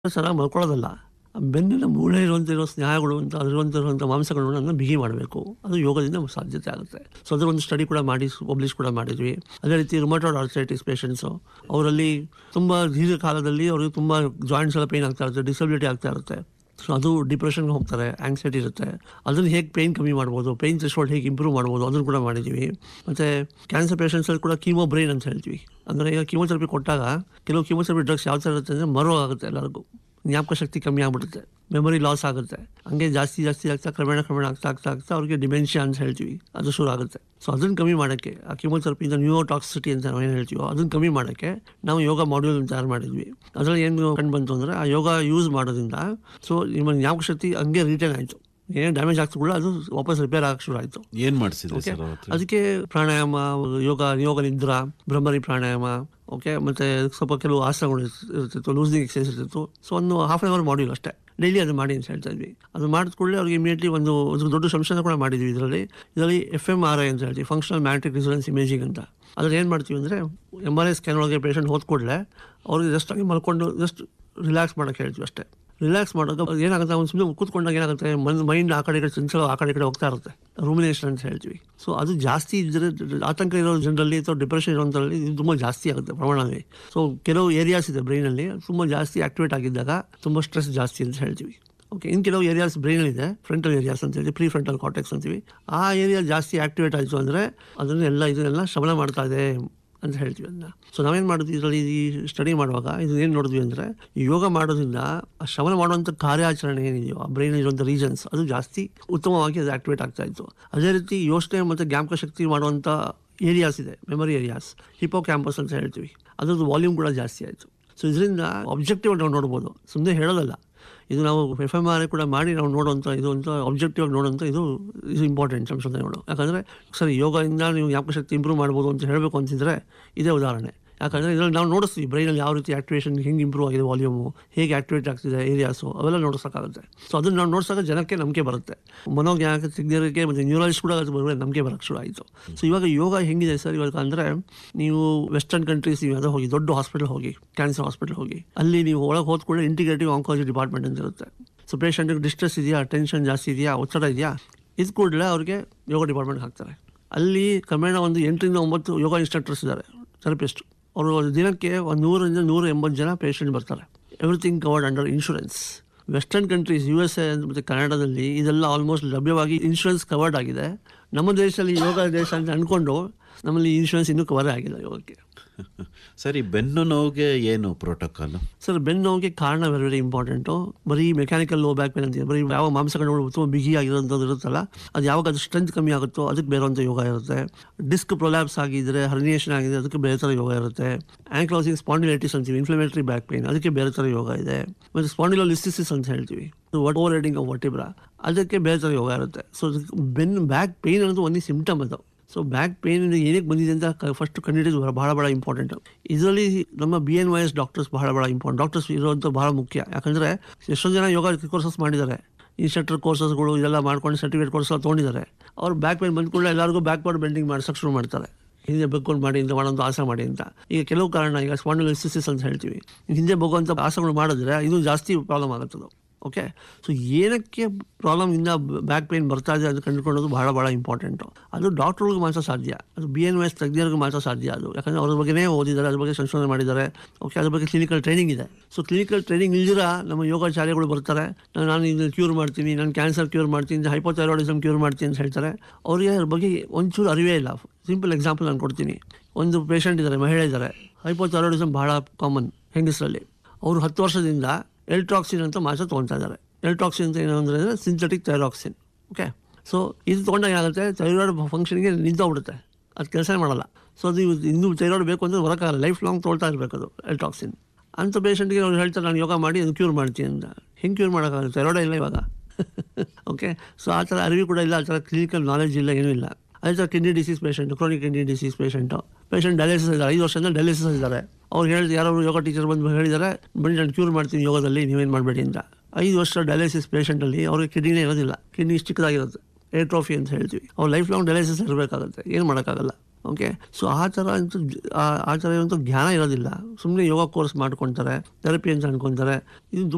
ಚೆನ್ನಾಗಿ ಮಲ್ಕೊಳ್ಳೋದಲ್ಲ ಬೆನ್ನಿನ ಮೂಳೆ ಇರುವಂತಿರೋ ಸ್ನಾಯುಗಳು ಅಂತ ಅದರಲ್ಲಿರುವಂಥ ಮಾಂಸಗಳನ್ನು ಬಿಗಿ ಮಾಡಬೇಕು ಅದು ಯೋಗದಿಂದ ಸಾಧ್ಯತೆ ಆಗುತ್ತೆ ಸೊ ಅದರ ಒಂದು ಸ್ಟಡಿ ಕೂಡ ಮಾಡಿ ಪಬ್ಲಿಷ್ ಕೂಡ ಮಾಡಿದ್ವಿ ಅದೇ ರೀತಿ ರುಮಟೋಡ್ ಆರ್ಥೈಟಿಸ್ ಪೇಷಂಟ್ಸು ಅವರಲ್ಲಿ ತುಂಬ ದೀರ್ಘಕಾಲದಲ್ಲಿ ಅವ್ರಿಗೆ ತುಂಬ ಜಾಯಿಂಟ್ಸ್ ಎಲ್ಲ ಪೇನ್ ಆಗ್ತಾ ಇರುತ್ತೆ ಡಿಸಬಿಲಿಟಿ ಆಗ್ತಾ ಇರುತ್ತೆ ಸೊ ಅದು ಡಿಪ್ರೆಷನ್ಗೆ ಹೋಗ್ತಾರೆ ಆಂಗ್ಸೈಟಿ ಇರುತ್ತೆ ಅದನ್ನು ಹೇಗೆ ಪೇಯ್ನ್ ಕಮ್ಮಿ ಮಾಡ್ಬೋದು ಪೇಯ್ನ್ ಥ್ರೆಶೋಲ್ಡ್ ಹೇಗೆ ಇಂಪ್ರೂವ್ ಮಾಡ್ಬೋದು ಅದನ್ನು ಕೂಡ ಮಾಡಿದ್ದೀವಿ ಮತ್ತು ಕ್ಯಾನ್ಸರ್ ಪೇಷಂಟ್ಸಲ್ಲಿ ಕೂಡ ಕೀಮೋ ಬ್ರೈನ್ ಅಂತ ಹೇಳ್ತೀವಿ ಅಂದರೆ ಈಗ ಕೀಮೋಥೆರಪಿ ಕೊಟ್ಟಾಗ ಕೆಲವು ಕೀಮೋಥೆರಪಿ ಡ್ರಗ್ಸ್ ಯಾವ ಥರ ಇರುತ್ತೆ ಅಂದರೆ ಮರೋ ಆಗುತ್ತೆ ಎಲ್ಲರಿಗೂ ಜ್ಞಾಪಕ ಶಕ್ತಿ ಕಮ್ಮಿ ಆಗ್ಬಿಡುತ್ತೆ ಮೆಮೊರಿ ಲಾಸ್ ಆಗುತ್ತೆ ಹಂಗೆ ಜಾಸ್ತಿ ಜಾಸ್ತಿ ಆಗ್ತಾ ಕ್ರಮೇಣ ಕ್ರಮೇಣ ಆಗ್ತಾ ಆಗ್ತಾ ಆಗ್ತಾ ಅವ್ರಿಗೆ ಡಿಮೆನ್ಷಿಯಾ ಅಂತ ಹೇಳ್ತೀವಿ ಅದು ಶುರು ಆಗುತ್ತೆ ಸೊ ಅದನ್ನು ಕಮ್ಮಿ ಮಾಡೋಕ್ಕೆ ಆ ಕಿಮೋಥೆರಪಿಯಿಂದ ನ್ಯೂರೋಟಾಕ್ಸಿಟಿ ಅಂತ ನಾವು ಏನು ಹೇಳ್ತೀವೋ ಅದನ್ನು ಕಮ್ಮಿ ಮಾಡೋಕ್ಕೆ ನಾವು ಯೋಗ ಮಾಡ್ಯೂಲ್ ತಯಾರು ಮಾಡಿದ್ವಿ ಅದರಲ್ಲಿ ಏನು ಕಂಡು ಬಂತು ಅಂದರೆ ಆ ಯೋಗ ಯೂಸ್ ಮಾಡೋದ್ರಿಂದ ಸೊ ನಿಮ್ಮ ಜ್ಞಾಪಕ ಶಕ್ತಿ ಹಂಗೆ ರಿಟರ್ನ್ ಆಯಿತು ಏನೇ ಡ್ಯಾಮೇಜ್ ಆಗ್ತಾ ಕೂಡ ಅದು ವಾಪಸ್ ರಿಪೇರ್ ಆಗಕ್ಕೆ ಶುರು ಆಯಿತು ಏನ್ ಮಾಡಿಸಿದ್ರಿ ಓಕೆ ಸರ್ ಅವತ್ತು ಅದಕ್ಕೆ ಪ್ರಾಣಾಯಾಮ ಯೋಗ ಯೋಗ ನಿದ್ರಾ ಬ್ರಹ್ಮರಿ ಪ್ರಾಣಾಯಾಮ ಓಕೆ ಮತ್ತೆ ಸ್ವಲ್ಪ ಕೆಲವು ಆಸನಗಳು ಇರ್ತ- ಇರ್ತಿತ್ತು ಲೂಸ್ನಿಂಗ್ ಎಕ್ಸಸೈಸ್ ಇರ್ತಿತ್ತು ಸೊ ಒಂದು ಹಾಫ್ ಆನ್ ಅವರ್ ಮಾಡ್ಯೂಲ್ ಅಷ್ಟೇ ಡೈಲಿ ಅದು ಮಾಡಿ ಅಂತ ಹೇಳ್ತಾ ಇದ್ವಿ ಅದು ಮಾಡಿದ ಕೂಡಲೇ ಅವ್ರಿಗೆ ಇಮಿಡಿಯೇಟ್ಲಿ ಒಂದು ಒಂದು ದೊಡ್ಡ ಸಂಶೋಧನೆ ಕೂಡ ಮಾಡಿದ್ವಿ ಇದರಲ್ಲಿ ಇದರಲ್ಲಿ ಎಫ್ ಎಮ್ ಆರ್ ಐ ಅಂತ ಹೇಳ್ತೀವಿ ಫಂಕ್ಷನಲ್ ಮ್ಯಾಗ್ನೆಟಿಕ್ ರಿಸೊನೆನ್ಸ್ ಇಮೇಜಿಂಗ್ ಅಂತ ಅದ್ರಲ್ಲಿ ಏನು ಮಾಡ್ತೀವಿ ಅಂದರೆ ಎಮ್ ಆರ್ ಐ ಸ್ಕ್ಯಾನ್ ಒಳಗೆ ಪೇಷಂಟ್ ಹೋದ ಕೂಡಲೇ ಅವ್ರಿಗೆ ಜಸ್ಟ್ ಆಗಿ ಮಲ್ಕೊಂಡು ಜಸ್ಟ್ ರಿಲ್ಯಾಕ್ಸ್ ಮಾಡೋಕ್ಕೆ ಹೇಳ್ತೀವಿ ಅಷ್ಟೇ ರಿಲ್ಯಾಕ್ಸ್ ಮಾಡೋದು ಏನಾಗುತ್ತೆ ಅವ್ನು ಸುಮ್ಮನೆ ಕೂತ್ಕೊಂಡಾಗ ಏನಾಗುತ್ತೆ ಮನ್ ಮೈಂಡ್ ಆ ಕಡೆ ಈ ಕಡೆ ಚಂಚಲ ಆ ಕಡೆ ಈ ಕಡೆ ಹೋಗ್ತಾ ಇರುತ್ತೆ ರೂಮಿನೇಷನ್ ಅಂತ ಹೇಳ್ತೀವಿ ಸೊ ಅದು ಜಾಸ್ತಿ ಇದ್ರೆ ಆತಂಕ ಇರೋ ಜನರಲ್ಲಿ ಅಥವಾ ಡಿಪ್ರೆಷನ್ ಇರೋಂಥರಲ್ಲಿ ಇದು ತುಂಬ ಜಾಸ್ತಿ ಆಗುತ್ತೆ ಪ್ರಮಾಣದಲ್ಲಿ ಸೊ ಕೆಲವು ಏರಿಯಾಸ್ ಇದೆ ಬ್ರೈನಲ್ಲಿ ತುಂಬ ಜಾಸ್ತಿ ಆಕ್ಟಿವೇಟ್ ಆಗಿದ್ದಾಗ ತುಂಬ ಸ್ಟ್ರೆಸ್ ಜಾಸ್ತಿ ಅಂತ ಹೇಳ್ತೀವಿ ಓಕೆ ಇನ್ನು ಕೆಲವು ಏರಿಯಾಸ್ ಬ್ರೈನಲ್ಲಿದೆ ಫ್ರಂಟಲ್ ಏರಿಯಾಸ್ ಅಂತ ಹೇಳಿ ಪ್ರೀ ಫ್ರಂಟಲ್ ಕಾಟೆಕ್ಸ್ ಅಂತೀವಿ ಆ ಏರಿಯಾ ಜಾಸ್ತಿ ಆಕ್ಟಿವೇಟ್ ಆಯಿತು ಅಂದರೆ ಅದನ್ನೆಲ್ಲ ಇದನ್ನೆಲ್ಲ ಶಮನ ಮಾಡ್ತಾ ಇದೆ ಅಂತ ಹೇಳ್ತೀವಿ ಅದನ್ನ ಸೊ ನಾವೇನು ಮಾಡಿದ್ವಿ ಇದರಲ್ಲಿ ಈ ಸ್ಟಡಿ ಮಾಡುವಾಗ ಇದನ್ನೇನು ನೋಡಿದ್ವಿ ಅಂದರೆ ಯೋಗ ಮಾಡೋದ್ರಿಂದ ಆ ಶ್ರವಣ ಮಾಡುವಂಥ ಕಾರ್ಯಾಚರಣೆ ಏನಿದೆಯೋ ಆ ಬ್ರೈನ್ ಇರುವಂಥ ರೀಜನ್ಸ್ ಅದು ಜಾಸ್ತಿ ಉತ್ತಮವಾಗಿ ಅದು ಆಕ್ಟಿವೇಟ್ ಆಗ್ತಾ ಇತ್ತು ಅದೇ ರೀತಿ ಯೋಚನೆ ಮತ್ತು ಜ್ಞಾಪಕ ಶಕ್ತಿ ಮಾಡುವಂಥ ಏರಿಯಾಸ್ ಇದೆ ಮೆಮೊರಿ ಏರಿಯಾಸ್ ಹಿಪೋ ಕ್ಯಾಂಪಸ್ ಅಂತ ಹೇಳ್ತೀವಿ ಅದ್ರದ್ದು ವಾಲ್ಯೂಮ್ ಕೂಡ ಜಾಸ್ತಿ ಆಯಿತು ಸೊ ಇದರಿಂದ ಆಬ್ಜೆಕ್ಟಿವ್ ನಾವು ನೋಡ್ಬೋದು ಸುಮ್ಮನೆ ಹೇಳೋದಲ್ಲ ಇದು ನಾವು ಎಫ್ ಎಮ್ ಆರ್ ಕೂಡ ಮಾಡಿ ನಾವು ನೋಡುವಂಥ ಇದು ಅಂತ ಆಬ್ಜೆಕ್ಟಿವ್ ಆಗಿ ನೋಡುವಂಥ ಇದು ಇದು ಇಂಪಾರ್ಟೆಂಟ್ ಸಂಶೋಧನೆಗಳು ಯಾಕಂದರೆ ಸರಿ ಯೋಗದಿಂದ ನೀವು ಜ್ಞಾಪಕ ಶಕ್ತಿ ಇಂಪ್ರೂವ್ ಮಾಡ್ಬೋದು ಅಂತ ಹೇಳಬೇಕು ಅಂತಿದ್ರೆ ಇದೇ ಉದಾಹರಣೆ ಯಾಕಂದರೆ ಇದರಲ್ಲಿ ನಾವು ನೋಡಿಸ್ತೀವಿ ಬ್ರೈನಲ್ಲಿ ಯಾವ ರೀತಿ ಆಕ್ಟಿವೇಷನ್ ಹೆಂಗೆ ಇಂಪ್ರೂವ್ ಆಗಿದೆ ವಾಲ್ಯೂಮು ಹೇಗೆ ಆಕ್ಟಿವೇಟ್ ಆಗ್ತಿದೆ ಏರಿಯಾಸು ಅವೆಲ್ಲ ನೋಡಿಸೋಕ್ಕಾಗುತ್ತೆ ಸೊ ಅದನ್ನು ನಾವು ನೋಡ್ಸಾಗ ಜನಕ್ಕೆ ನಂಬಿಕೆ ಬರುತ್ತೆ ಮನೋಜ್ಞಾನಕ್ಕೆ ತಜ್ಞರಿಗೆ ಮತ್ತು ನ್ಯೂರಾಲಜಿಸ್ಟ್ ಕೂಡ ಅದು ಬರುವ ನಂಬಿಕೆ ಬರೋಕ್ಕೆ ಶುರು ಆಯಿತು ಸೊ ಇವಾಗ ಯೋಗ ಹೆಂಗಿದೆ ಸರ್ ಇವಾಗ ಅಂದರೆ ನೀವು ವೆಸ್ಟರ್ನ್ ಕಂಟ್ರೀಸ್ ನೀವು ಯಾವುದೋ ಹೋಗಿ ದೊಡ್ಡ ಹಾಸ್ಪಿಟಲ್ ಹೋಗಿ ಕ್ಯಾನ್ಸರ್ ಹಾಸ್ಪಿಟಲ್ ಹೋಗಿ ಅಲ್ಲಿ ನೀವು ಒಳಗೆ ಹೋದ ಕೂಡ ಇಂಟಿಗ್ರೇಟಿವ್ ಆಂಕಾಲಜಿ ಡಿಪಾರ್ಟ್ಮೆಂಟ್ ಅಂತ ಇರುತ್ತೆ ಸೊ ಪೇಷಂಟಿಗೆ ಡಿಸ್ಟ್ರೆಸ್ ಇದೆಯಾ ಟೆನ್ಷನ್ ಜಾಸ್ತಿ ಇದೆಯಾ ಒತ್ತಡ ಇದೆಯಾ ಇದು ಕೂಡಲೇ ಅವ್ರಿಗೆ ಯೋಗ ಡಿಪಾರ್ಟ್ಮೆಂಟ್ಗೆ ಹಾಕ್ತಾರೆ ಅಲ್ಲಿ ಕ್ರಮೇಣ ಒಂದು ಎಂಟರಿಂದ ಒಂಬತ್ತು ಯೋಗ ಇನ್ಸ್ಟ್ರಕ್ಟರ್ಸ್ ಇದ್ದಾರೆ ಥೆರಪಿಸ್ಟ್ ಅವರು ಒಂದು ದಿನಕ್ಕೆ ಒಂದು ನೂರರಿಂದ ನೂರ ಎಂಬತ್ತು ಜನ ಪೇಷಂಟ್ ಬರ್ತಾರೆ everything covered under insurance western countries U S A ಮತ್ತು ಕನ್ನಡದಲ್ಲಿ ಇದೆಲ್ಲ ಆಲ್ಮೋಸ್ಟ್ ಲಭ್ಯವಾಗಿ ಇನ್ಶೂರೆನ್ಸ್ ಕವರ್ಡ್ ಆಗಿದೆ ನಮ್ಮ ದೇಶದಲ್ಲಿ ಯೋಗ ದೇಶ ಅಂತ ಅಂದ್ಕೊಂಡು ನಮ್ಮಲ್ಲಿ ಇನ್ಶೂರೆನ್ಸ್ ಇನ್ನೂ ಕವರ್ ಆಗಿಲ್ಲ ಯೋಗಕ್ಕೆ ಸರಿ ಬೆನ್ನು ನೋವಿಗೆ ಏನು ಪ್ರೋಟೋಕಾಲ್ ಸರ್ ಬೆನ್ನು ನೋವಿಗೆ ಕಾರಣ ವೆರಿ ವೆರಿ ಇಂಪಾರ್ಟೆಂಟು ಬರೀ ಮೆಕ್ಯಾನಿಕಲ್ ಲೋ ಬ್ಯಾಕ್ ಪೇನ್ ಅಂತೀವಿ ಬರೀ ಯಾವ ಮಾಂಸಗಳು ತುಂಬ ಬಿಗಿಯಾಗಿರೋಂಥದ್ದು ಇರುತ್ತಲ್ಲ ಅದು ಯಾವಾಗ ಅದು ಸ್ಟ್ರೆಂತ್ ಕಮ್ಮಿ ಆಗುತ್ತೋ ಅದಕ್ಕೆ ಬೇರೆವಂಥ ಯೋಗ ಇರುತ್ತೆ ಡಿಸ್ಕ್ ಪ್ರೊಲ್ಯಾಪ್ಸ್ ಆಗಿದ್ರೆ ಹರ್ನಿಯೇಷನ್ ಆಗಿದೆ ಅದಕ್ಕೆ ಬೇರೆ ಥರ ಯೋಗ ಇರುತ್ತೆ ಆಂಕ್ಲೋಸಿಂಗ್ ಸ್ಪಾಂಡಿಲೈಟಿಸ್ ಅಂತೀವಿ ಇನ್ಫ್ಲಮೇಟರಿ ಬ್ಯಾಕ್ ಪೇನ್ ಅದಕ್ಕೆ ಬೇರೆ ಥರ ಯೋಗ ಇದೆ ಮತ್ತು ಸ್ಪಾಂಡಿಲೋಲಿಸ್ಟಿಸಿಸ್ ಅಂತ ಹೇಳ್ತೀವಿ ವಟ್ ಓವರ್ ರೈಡಿಂಗ್ ಆಫ್ ವಟಿಬ್ರಾ ಅದಕ್ಕೆ ಬೇರೆ ಥರ ಯೋಗ ಇರುತ್ತೆ ಸೊ ಬೆನ್ನು ಬ್ಯಾಕ್ ಪೇನ್ ಅನ್ನೋದು ಒಂದು ಸಿಂಪ್ಟಮ್ ಅದು ಸೊ ಬ್ಯಾಕ್ ಪೇನ್ ಏನಕ್ಕೆ ಬಂದಿದೆ ಅಂತ ಫಸ್ಟ್ ಕಂಡುಹಿಡಿದು ಬಹಳ ಬಹಳ ಇಂಪಾರ್ಟೆಂಟ್ ಇದರಲ್ಲಿ ನಮ್ಮ B N Y S doctors ಬಹಳ ಬಹಳ ಇಂಪಾರ್ಟೆಂಟ್ ಡಾಕ್ಟರ್ಸ್ ಇರೋಂಥ ಬಹಳ ಮುಖ್ಯ ಯಾಕಂದರೆ ಎಷ್ಟೋ ಜನ ಯೋಗ ಕೋರ್ಸಸ್ ಮಾಡಿದ್ದಾರೆ ಇನ್ಸ್ಟ್ರಕ್ಟರ್ ಕೋರ್ಸಸ್ಗಳು ಇದೆಲ್ಲ ಮಾಡ್ಕೊಂಡು ಸರ್ಟಿಫಿಕೇಟ್ ಕೋರ್ಸ್ ಎಲ್ಲ ತೊಗೊಂಡಿದ್ದಾರೆ ಅವ್ರು ಬ್ಯಾಕ್ ಪೇನ್ ಬಂದ ಕೂಡಲೇ ಎಲ್ಲರಿಗೂ ಬ್ಯಾಕ್ ಬಾರ್ಡ್ ಬೆಂಡಿಂಗ್ ಮಾಡ್ಸೋಕೆ ಶುರು ಮಾಡ್ತಾರೆ ಹಿಂದೆ ಬೆಕ್ಕೊಂಡು ಮಾಡಿ ಅಂತ ಮಾಡೋದು ಆಸೆ ಮಾಡಿ ಅಂತ ಈಗ ಕೆಲವು ಕಾರಣ ಈಗ ಸ್ಪಾಂಡಿಲಿಸಿಸ್ ಅಂತ ಹೇಳ್ತೀವಿ ಹಿಂದೆ ಬಗ್ಗುವಂಥ ಆಸೆಗಳು ಮಾಡಿದ್ರೆ ಇದು ಜಾಸ್ತಿ ಪ್ರಾಬ್ಲಮ್ ಆಗುತ್ತದು ಓಕೆ ಸೊ ಏನಕ್ಕೆ ಪ್ರಾಬ್ಲಮಿಂದ ಬ್ಯಾಕ್ ಪೇನ್ ಬರ್ತಾ ಇದೆ ಅದು ಕಂಡುಕೊಳ್ಳೋದು ಬಹಳ ಭಾಳ ಇಂಪಾರ್ಟೆಂಟು ಅದು ಡಾಕ್ಟ್ರುಗಳಿಗೆ ಮಾತ್ರ ಸಾಧ್ಯ ಅದು ಬಿ ಎನ್ ಎಸ್ ತಜ್ಞರಿಗೆ ಮಾತ್ರ ಸಾಧ್ಯ ಅದು ಯಾಕಂದರೆ ಅದ್ರ ಬಗ್ಗೆನೇ ಓದಿದ್ದಾರೆ ಅದ್ರ ಬಗ್ಗೆ ಸಂಶೋಧನೆ ಮಾಡಿದ್ದಾರೆ ಓಕೆ ಅದ್ರ ಬಗ್ಗೆ ಕ್ಲಿನಿಕಲ್ ಟ್ರೈನಿಂಗ್ ಇದೆ ಸೊ ಕ್ಲಿನಿಕಲ್ ಟ್ರೈನಿಂಗ್ ಇಲ್ದಿರ ನಮ್ಮ ಯೋಗಾಚಾರ್ಯಗಳು ಬರ್ತಾರೆ ನಾನು ನಾನು ಇದನ್ನು ಕ್ಯೂರ್ ಮಾಡ್ತೀನಿ ನಾನು ಕ್ಯಾನ್ಸರ್ ಕ್ಯೂರ್ ಮಾಡ್ತೀನಿ ಹೈಪೋಥೈರಾಯ್ಡಿಸಮ್ ಕ್ಯೂರ್ ಮಾಡ್ತೀನಿ ಅಂತ ಹೇಳ್ತಾರೆ ಅವರಿಗೆ ಅದ್ರ ಬಗ್ಗೆ ಒಂಚೂರು ಅರಿವೇ ಇಲ್ಲ ಸಿಂಪಲ್ ಎಕ್ಸಾಂಪಲ್ ನಾನು ಕೊಡ್ತೀನಿ ಒಂದು ಪೇಷಂಟ್ ಇದ್ದಾರೆ ಮಹಿಳೆ ಇದ್ದಾರೆ ಹೈಪೋಥೈರಾಯ್ಡಿಸಮ್ ಬಹಳ ಕಾಮನ್ ಹೆಂಗಸರಲ್ಲಿ ಅವರು ಹತ್ತು ವರ್ಷದಿಂದ ಎಲ್ಟ್ರಾಕ್ಸಿನ್ ಅಂತ ಮಾತ್ರ ತೊಗೊಳ್ತಾ ಇದ್ದಾರೆ ಎಲ್ಟ್ರಾಕ್ಸಿನ್ ಅಂತ ಏನು ಅಂದರೆ ಸಿಂಥೆಟಿಕ್ ಥೈರಾಕ್ಸಿನ್ ಓಕೆ ಸೊ ಇದು ತೊಗೊಂಡಾಗ ಏನಾಗುತ್ತೆ ಥೈರಾಯ್ಡ್ ಫಂಕ್ಷನ್ಗೆ ನಿಂತೋಗ್ಬಿಡುತ್ತೆ ಅದು ಕೆಲಸ ಮಾಡಲ್ಲ ಸೊ ಅದು ಇವ್- ಇನ್ನೂ ಥೈರಾಯ್ಡ್ ಬೇಕು ಅಂದರೆ ಬರೋಕ್ಕಾಗಲ್ಲ ಲೈಫ್ ಲಾಂಗ್ ತೊಗೊಳ್ತಾ ಇರಬೇಕು ಅದು ಎಲ್ಟ್ರಾಕ್ಸಿನ್ ಅಂಥ ಪೇಷಂಟ್ಗೆ ಅವ್ರು ಹೇಳ್ತಾರೆ ನಾನು ಯೋಗ ಮಾಡಿ ಅದು ಕ್ಯೂರ್ ಮಾಡ್ತೀನಿ ಅಂತ ಹೆಂಗೆ ಕ್ಯೂರ್ ಮಾಡೋಕ್ಕಾಗುತ್ತೆ ಥೈರಾಯ್ಡೇ ಇಲ್ಲ ಇವಾಗ ಓಕೆ ಸೊ ಆ ಥರ ಅರಿವು ಕೂಡ ಇಲ್ಲ ಆ ಥರ ಕ್ಲಿನಿಕಲ್ ನಾಲೆಜ್ ಇಲ್ಲ ಏನೂ ಇಲ್ಲ ಅದೇ ಥರ kidney disease patient chronic kidney disease patient patient dialysis ಇದ್ದಾರೆ ಐದು ವರ್ಷದಿಂದ ಡಯಾಲಿಸಿಸ್ ಇದ್ದಾರೆ ಅವ್ರು ಹೇಳಿದ ಯಾರೋ ಯೋಗ ಟೀಚರ್ ಬಂದು ಹೇಳಿದ್ದಾರೆ ಬನ್ನಿ ನಾನು ಕ್ಯೂರ್ ಮಾಡ್ತೀನಿ ಯೋಗದಲ್ಲಿ ನೀವೇನು ಮಾಡಬೇಡಿ ಅಂತ ಐದು ವರ್ಷ ಡಯಾಲಿಸಿಸ್ ಪೇಷಂಟಲ್ಲಿ ಅವ್ರಿಗೆ ಕಿಡ್ನಿನೇ ಇರೋದಿಲ್ಲ ಕಿಡ್ನಿ ಚಿಕ್ಕದಾಗಿರುತ್ತೆ ಏಟ್ರೋಫಿ ಅಂತ ಹೇಳ್ತೀವಿ ಅವ್ರು ಲೈಫ್ ಲಾಂಗ್ ಡಯಾಲಿಸಿಸ್ ಇರಬೇಕಾಗುತ್ತೆ ಏನು ಮಾಡೋಕ್ಕಾಗಲ್ಲ ಓಕೆ ಸೊ ಆ ಥರ ಅಂತೂ ಜ- ಆ ಆ ಥರ ಅಂತೂ ಜ್ಞಾನ ಇರೋದಿಲ್ಲ ಸುಮ್ಮನೆ ಯೋಗ ಕೋರ್ಸ್ ಮಾಡ್ಕೊತಾರೆ ಥೆರಪಿ ಅಂತ ಅನ್ಕೊತಾರೆ ಇದು